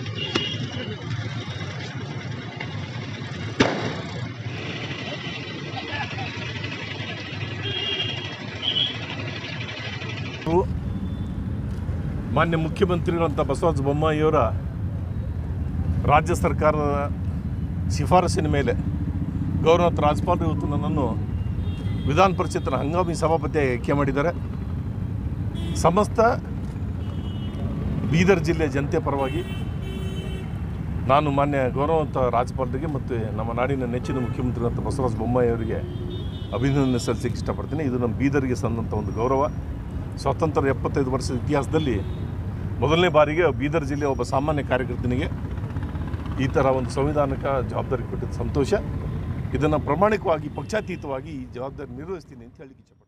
ಇವು ಮಾನ್ಯ ಮುಖ್ಯಮಂತ್ರಿಗಳಂತ ಬಸವರಾಜ ಬೊಮ್ಮಾಯಿಯವರ ರಾಜ್ಯ ಸರ್ಕಾರದ ಶಿಫಾರಸಿನ ಮೇಲೆ ಗೌರವ ರಾಜ್ಪಾಲರು ಇವತ್ತು ನನ್ನನ್ನು ವಿಧಾನ ಪರಿಷತ್ತಿನ ಹಂಗಾಮಿ ಸಭಾಪತಿಯಾಗಿ ಆಯ್ಕೆ ಮಾಡಿದ್ದಾರೆ ಸಮಸ್ತ ಬೀದರ್ ಜಿಲ್ಲೆ ಜನತೆ ಪರವಾಗಿ ನಾನು ಮಾನ್ಯ ಗೌರವಂತ ರಾಜ್ಪಾಲರಿಗೆ ಮತ್ತು ನಮ್ಮ ನಾಡಿನ ನೆಚ್ಚಿನ ಮುಖ್ಯಮಂತ್ರಿಗಳಂತ ಬಸವರಾಜ ಬೊಮ್ಮಾಯಿ ಅವರಿಗೆ ಅಭಿನಂದನೆ ಸಲ್ಲಿಸಕ್ಕೆ ಇಷ್ಟಪಡ್ತೀನಿ ಇದು ನಮ್ಮ ಬೀದರ್ಗೆ ಸಂದಂಥ ಒಂದು ಗೌರವ ಸ್ವಾತಂತ್ರ್ಯ ಎಪ್ಪತ್ತೈದು ವರ್ಷದ ಇತಿಹಾಸದಲ್ಲಿ ಮೊದಲನೇ ಬಾರಿಗೆ ಬೀದರ್ ಜಿಲ್ಲೆಯ ಒಬ್ಬ ಸಾಮಾನ್ಯ ಕಾರ್ಯಕರ್ತನಿಗೆ ಈ ಥರ ಒಂದು ಸಂವಿಧಾನಿಕ ಜವಾಬ್ದಾರಿ ಕೊಟ್ಟಿದ್ದು ಸಂತೋಷ ಇದನ್ನು ಪ್ರಾಮಾಣಿಕವಾಗಿ ಪಕ್ಷಾತೀತವಾಗಿ ಈ ಜವಾಬ್ದಾರಿ ನಿರ್ವಹಿಸ್ತೀನಿ ಅಂತ ಹೇಳಲಿಕ್ಕೆ ಇಚ್ಛೆ